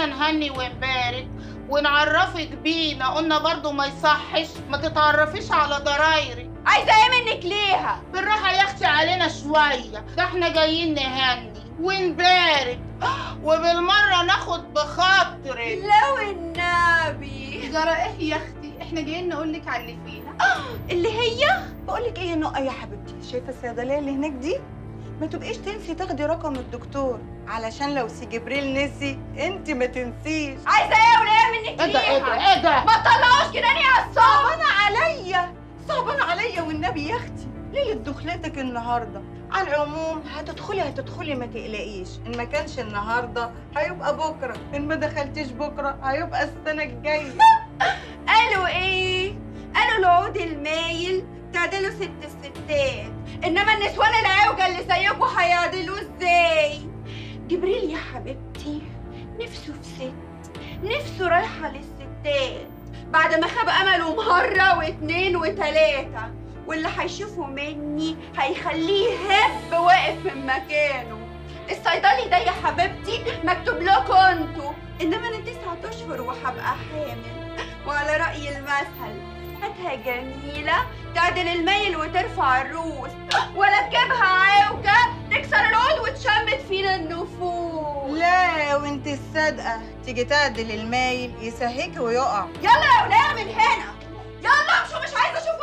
نهني ونبارك ونعرفك بينا قلنا برضو ما يصحش ما تتعرفيش على ضرايري عايزه ايه منك ليها بالراحة يا اختي علينا شوية ده احنا جايين نهني ونبارك وبالمرة ناخد بخاطرك لو النبي جرى ايه يا اختي احنا جايين نقول لك على اللي فيها اللي هي بقول لك ايه يا نقى يا حبيبتي شايفه الصيدليه اللي هناك دي ما تبقيش تنسي تاخدي رقم الدكتور علشان لو سي جبريل نسي انت ما تنسيش عايزه ايه ولا ايه منك ايه ده ايه ليها ده ايه ده ما تطلعوش كده يا الصبح صعبان عليا صعبان عليا والنبي يا اختي ليله دخلتك النهارده على العموم هتدخلي هتدخلي ما تقلقيش ان ما كانش النهارده هيبقى بكره ان ما دخلتيش بكره هيبقى السنه الجايه قالوا ايه قالوا العود المايل تعدلوا ست الستات انما النسوان العوجه اللي زيكم هيعدلوا ازاي جبريل يا حبيبتي نفسه في ست نفسه رايحه للستات بعد ما خاب امله مره واتنين وتلاته واللي هيشوفه مني هيخليه هب واقف من مكانه الصيدلي ده يا حبيبتي مكتوب لكم انتوا انما انا تسعة اشهر وهبقى حامل وعلى رأي المثل هاتها جميلة تعدل الميل وترفع الروس ولا تجيبها عوجة تكسر العود وتشمت فينا النفوس لا وانت الصادقه تيجي تعدل المايل يسهيكي ويقع يلا يا ولاد من هنا يلا امشوا مش عايزة اشوف